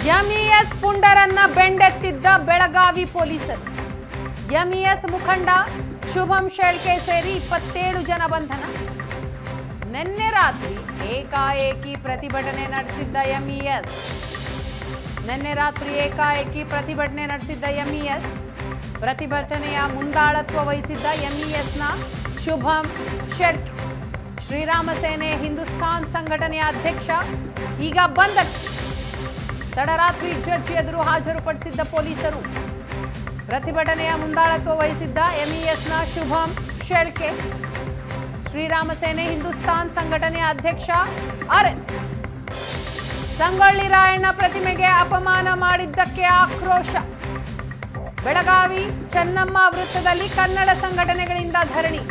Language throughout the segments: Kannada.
ಎಂಇಎಸ್ ಪುಂಡರನ್ನ ಬೆಂಡೆತ್ತಿದ್ದ ಬೆಳಗಾವಿ ಪೊಲೀಸರು ಎಂಇಎಸ್ ಮುಖಂಡ ಶುಭಂ ಶೇಳ್ಕೆ ಸೇರಿ ಇಪ್ಪತ್ತೇಳು ಜನ ಬಂಧನ ನಿನ್ನೆ ರಾತ್ರಿ ಏಕಾಏಕಿ ಪ್ರತಿಭಟನೆ ನಡೆಸಿದ್ದ ಎಂಇಎಸ್ ನಿನ್ನೆ ರಾತ್ರಿ ಏಕಾಏಕಿ ಪ್ರತಿಭಟನೆ ನಡೆಸಿದ್ದ ಎಂಇಎಸ್ ಪ್ರತಿಭಟನೆಯ ಮುಂದಾಳತ್ವ ವಹಿಸಿದ್ದ ಎಂಇಎಸ್ನ ಶುಭಂ ಶೆಟ್ ಶ್ರೀರಾಮ ಸೇನೆ ಹಿಂದೂಸ್ತಾನ್ ಸಂಘಟನೆಯ ಅಧ್ಯಕ್ಷ ಈಗ ಬಂಧನ ತಡರಾತ್ರಿ ಜಡ್ಜ್ ಎದುರು ಹಾಜರುಪಡಿಸಿದ್ದ ಪೊಲೀಸರು ಪ್ರತಿಭಟನೆಯ ಮುಂದಾಳತ್ವ ವಹಿಸಿದ್ದ ಎಂಇಎಸ್ನ ಶುಭಂ ಶೆಳ್ಕೆ ಶ್ರೀರಾಮ ಸೇನೆ ಹಿಂದೂಸ್ತಾನ್ ಸಂಘಟನೆಯ ಅಧ್ಯಕ್ಷ ಅರೆಸ್ಟ್ ಸಂಗೊಳ್ಳಿ ರಾಯಣ್ಣ ಪ್ರತಿಮೆಗೆ ಅಪಮಾನ ಮಾಡಿದ್ದಕ್ಕೆ ಆಕ್ರೋಶ ಬೆಳಗಾವಿ ಚೆನ್ನಮ್ಮ ವೃತ್ತದಲ್ಲಿ ಕನ್ನಡ ಸಂಘಟನೆಗಳಿಂದ ಧರಣಿ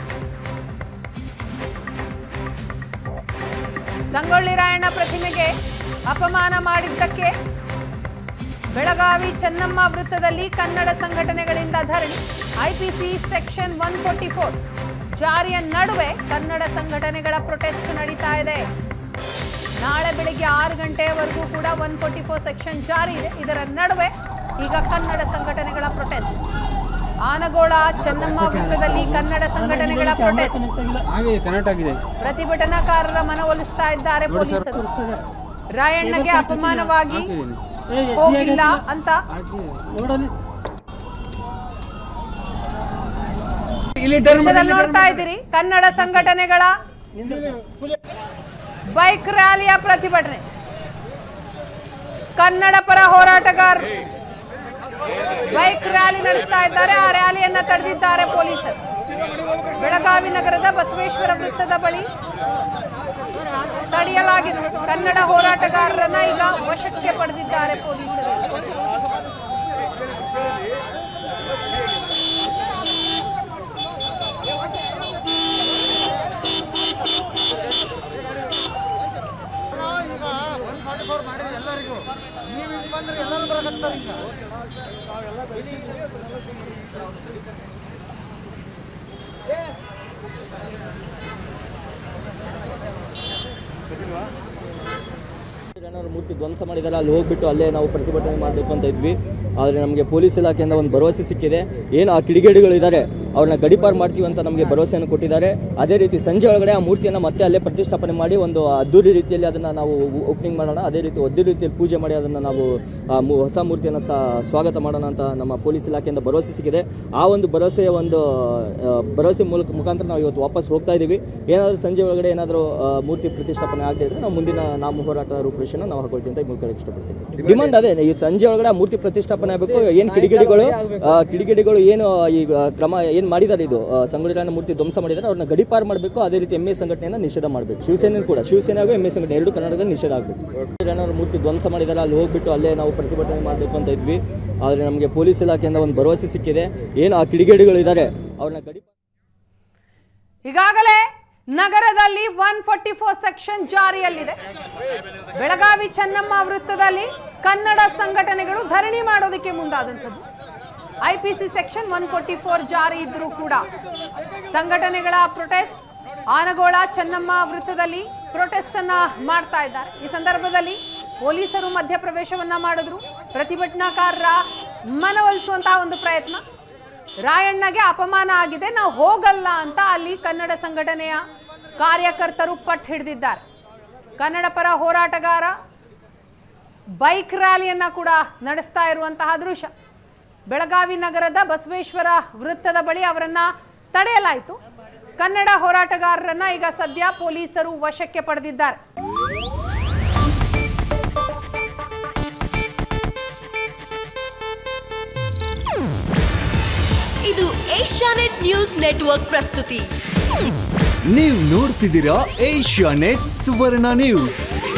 ಸಂಗೊಳ್ಳಿ ರಾಯಣ್ಣ ಪ್ರತಿಮೆಗೆ ಅಪಮಾನ ಮಾಡಿದ್ದಕ್ಕೆ ಬೆಳಗಾವಿ ಚೆನ್ನಮ್ಮ ವೃತ್ತದಲ್ಲಿ ಕನ್ನಡ ಸಂಘಟನೆಗಳಿಂದ ಧರಣಿ IPC section one forty four ಜಾರಿಯ ನಡುವೆ ಕನ್ನಡ ಸಂಘಟನೆಗಳ ಪ್ರೊಟೆಸ್ಟ್ ನಡೀತಾ ಇದೆ ನಾಳೆ ಬೆಳಿಗ್ಗೆ ಆರು ಗಂಟೆಯವರೆಗೂ ಕೂಡ ಒನ್ ಫೋರ್ಟಿ ಫೋರ್ ಸೆಕ್ಷನ್ ಜಾರಿ ಇದೆ ಇದರ ನಡುವೆ ಈಗ ಕನ್ನಡ ಸಂಘಟನೆಗಳ ಪ್ರೊಟೆಸ್ಟ್ ಆನಗೋಳ ಚೆನ್ನಮ್ಮ ವೃತ್ತದಲ್ಲಿ ಕನ್ನಡ ಸಂಘಟನೆಗಳ ಪ್ರೊಟೆಸ್ಟ್ ಆಗಿದೆ ಕನೆಕ್ಟ್ ಆಗಿದೆ ಪ್ರತಿಭಟನಾಕಾರರ ಮನವೊಲಿಸ್ತಾ ಇದ್ದಾರೆ ಪೊಲೀಸರು ರಾಯಣ್ಣಗೆ ಅಪಮಾನವಾಗಿ ಹಾಕಿದ್ದೀನಿ ಹೋಗಿಲ್ಲ ಅಂತ ಆಗಿದೆ ನೋಡಲಿ ಇಲ್ಲಿ ದೃಶ್ಯದಲ್ಲಿ ನೋಡ್ತಾ ಇದ್ದೀರಿ ಕನ್ನಡ ಸಂಘಟನೆಗಳ ಬೈಕ್ ರ್ಯಾಲಿಯ ಪ್ರತಿಭಟನೆ ಕನ್ನಡ ಪರ ಹೋರಾಟಗಾರರು ಬೈಕ್ ರ್ಯಾಲಿ ನಡೆಸ್ತಾ ಇದ್ದಾರೆ ಆ ರ್ಯಾಲಿಯನ್ನ ತಡೆದಿದ್ದಾರೆ ಪೊಲೀಸರು ಬೆಳಗಾವಿ ನಗರದ ಬಸವೇಶ್ವರ ವೃತ್ತದ ಬಳಿ ತಡೆಯಲಾಗಿದೆ ಕನ್ನಡ ಹೋರಾಟಗಾರರನ್ನ ಈಗ ವಶಕ್ಕೆ ಪಡೆದಿದ್ದಾರೆ ಪೊಲೀಸರು ಈಗ ಒನ್ ಫಾರ್ಟಿ ಫೋರ್ ಮಾಡಿದ್ರಿ ಎಲ್ಲರಿಗೂ ನೀವು ಹಿಂಗೆ ಬಂದ್ರೆ ಎಲ್ಲರೂ ಬರಕತ್ತಾರೆ ಈಗ ಏನಾದ್ರು ಮೂರ್ತಿ ಧ್ವಂಸ ಮಾಡಿದ್ದಾರೆ ಅಲ್ಲಿ ಹೋಗ್ಬಿಟ್ಟು ಅಲ್ಲೇ ನಾವು ಪ್ರತಿಭಟನೆ ಮಾಡಬೇಕು ಅಂತ ಇದ್ವಿ ಆದರೆ ನಮಗೆ ಪೊಲೀಸ್ ಇಲಾಖೆಯಿಂದ ಒಂದು ಭರವಸೆ ಸಿಕ್ಕಿದೆ ಏನು ಆ ಕಿಡಿಗೇಡಿಗಳಿದ್ದಾರೆ ಅವ್ರನ್ನ ಗಡಿಪಾರು ಮಾಡ್ತೀವಿ ಅಂತ ನಮಗೆ ಭರವಸೆಯನ್ನು ಕೊಟ್ಟಿದ್ದಾರೆ ಅದೇ ರೀತಿ ಸಂಜೆ ಒಳಗಡೆ ಆ ಮೂರ್ತಿಯನ್ನು ಮತ್ತೆ ಅಲ್ಲೇ ಪ್ರತಿಷ್ಠಾಪನೆ ಮಾಡಿ ಒಂದು ಅದ್ದೂರಿ ರೀತಿಯಲ್ಲಿ ಅದನ್ನು ನಾವು ಓಪನಿಂಗ್ ಮಾಡೋಣ ಅದೇ ರೀತಿ ಅದ್ದೂರಿ ರೀತಿಯಲ್ಲಿ ಪೂಜೆ ಮಾಡಿ ಅದನ್ನು ನಾವು ಆ ಮು- ಹೊಸ ಮೂರ್ತಿಯನ್ನು ಸ್ಥ- ಸ್ವಾಗತ ಮಾಡೋಣ ಅಂತ ನಮ್ಮ ಪೊಲೀಸ್ ಇಲಾಖೆಯಿಂದ ಭರವಸೆ ಸಿಕ್ಕಿದೆ ಆ ಒಂದು ಭರವಸೆಯ ಒಂದು ಆ, ಭರವಸೆ ಮೂಲಕ ಮುಖಾಂತರ ನಾವು ಇವತ್ತು ವಾಪಸ್ ಹೋಗ್ತಾ ಇದ್ದೀವಿ ಏನಾದರೂ ಸಂಜೆ ಒಳಗಡೆ ಏನಾದರೂ ಮೂರ್ತಿ ಪ್ರತಿಷ್ಠಾಪನೆ ಆಗದೆ ಇದ್ರೆ ನಾವು ಮುಂದಿನ ನಮ್ಮ ಹೋರಾಟ ರೂಪುರೇಷೆನ ನಾವು ಹಾಕೊಳ್ತೀವಿ ಅಂತ ಮುಖ್ಯ ಇಷ್ಟಪಡ್ತೀನಿ ಡಿಮಾಂಡ್ ಅದೇ ಈ ಸಂಜೆ ಒಳಗಡೆ ಆ ಮೂರ್ತಿ ಪ್ರತಿಷ್ಠಾಪನೆ ಆಗಬೇಕು ಏನು ಕಿಡಿಗೇಡಿಗಳು ಆ, ಕಿಡಿಗೇಡಿಗಳು ಏನು ಈಗ ಕ್ರಮ ಏನು ಮಾಡಿದ್ದಾರೆ ಇದು ಆ, ಸಂಗೊಳ್ಳಿ ರಾಯಣ್ಣ ಮೂರ್ತಿ ಧ್ವಂಸ ಮಾಡಿದ್ದಾರೆ ಅವ್ರನ್ನ ಗಡಿಪಾರು ಮಾಡಬೇಕು ಅದೇ ರೀತಿ ಎಂ ಎ ಸಂಘಟನೆಯನ್ನು ನಿಷೇಧ ಮಾಡಬೇಕು ಶಿವಸೇನೆ ಕೂಡ ಶಿವಸೇನೆ ಹಾಗೂ ಎಂ ಎ ಸಂಘಟನೆ ಎರಡು ಕರ್ನಾಟಕದಲ್ಲಿ ನಿಷೇಧ ಆಗಬೇಕು ರಾಯಣ್ಣವ್ರ ಮೂರ್ತಿ ಧ್ವಂಸ ಮಾಡಿದ್ದಾರೆ ಅಲ್ಲಿ ಹೋಗ್ಬಿಟ್ಟು ಅಲ್ಲೇ ನಾವು ಪ್ರತಿಭಟನೆ ಮಾಡಬೇಕು ಅಂತ ಇದ್ವಿ ಆದರೆ ನಮಗೆ ಪೊಲೀಸ್ ಇಲಾಖೆಯಿಂದ ಒಂದು ಭರವಸೆ ಸಿಕ್ಕಿದೆ ಏನು ಆ ಕಿಡಿಗೇಡಿಗಳಿದ್ದಾರೆ ಅವ್ರನ್ನ ಗಡಿ ಈಗಾಗಲೇ ನಗರದಲ್ಲಿ ಒನ್ ಫೋರ್ಟಿ ಫೋರ್ ಸೆಕ್ಷನ್ ಜಾರಿಯಲ್ಲಿದೆ ಬೆಳಗಾವಿ ಚೆನ್ನಮ್ಮ ವೃತ್ತದಲ್ಲಿ ಕನ್ನಡ ಸಂಘಟನೆಗಳು ಧರಣಿ ಮಾಡೋದಕ್ಕೆ ಮುಂದಾದಂಥದ್ದು IPC section one forty four ಜಾರಿ ಇದ್ರೂ ಕೂಡ ಸಂಘಟನೆಗಳ ಪ್ರೊಟೆಸ್ಟ್ ಆನಗೋಳ ಚೆನ್ನಮ್ಮ ವೃತ್ತದಲ್ಲಿ ಪ್ರೊಟೆಸ್ಟ್ ಅನ್ನ ಮಾಡ್ತಾ ಇದ್ದಾರೆ ಈ ಸಂದರ್ಭದಲ್ಲಿ ಪೊಲೀಸರು ಮಧ್ಯಪ್ರವೇಶವನ್ನ ಮಾಡಿದ್ರು ಪ್ರತಿಭಟನಾಕಾರರ ಮನವೊಲಿಸುವಂತಹ ಒಂದು ಪ್ರಯತ್ನ ರಾಯಣ್ಣಗೆ ಅಪಮಾನ ಆಗಿದೆ ನಾವು ಹೋಗಲ್ಲ ಅಂತ ಅಲ್ಲಿ ಕನ್ನಡ ಸಂಘಟನೆಯ ಕಾರ್ಯಕರ್ತರು ಪಟ್ಟು ಹಿಡಿದಿದ್ದಾರೆ ಕನ್ನಡ ಪರ ಹೋರಾಟಗಾರ ಬೈಕ್ ರ್ಯಾಲಿಯನ್ನ ಕೂಡ ನಡೆಸ್ತಾ ಇರುವಂತಹ ದೃಶ್ಯ ಬೆಳಗಾವಿ ನಗರದ ಬಸವೇಶ್ವರ ವೃತ್ತದ ಬಳಿ ಅವರನ್ನ ತಡೆಯಲಾಯಿತು ಕನ್ನಡ ಹೋರಾಟಗಾರರನ್ನ ಈಗ ಸದ್ಯ ಪೊಲೀಸರು ವಶಕ್ಕೆ ಪಡೆದಿದ್ದಾರೆ ಇದು ಏಷ್ಯಾನೆಟ್ ನ್ಯೂಸ್ ನೆಟ್ವರ್ಕ್ ಪ್ರಸ್ತುತಿ ನೀವು ನೋಡ್ತಿದ್ದೀರಾ ಏಷ್ಯಾ ನೆಟ್ ಸುವರ್ಣ ನ್ಯೂಸ್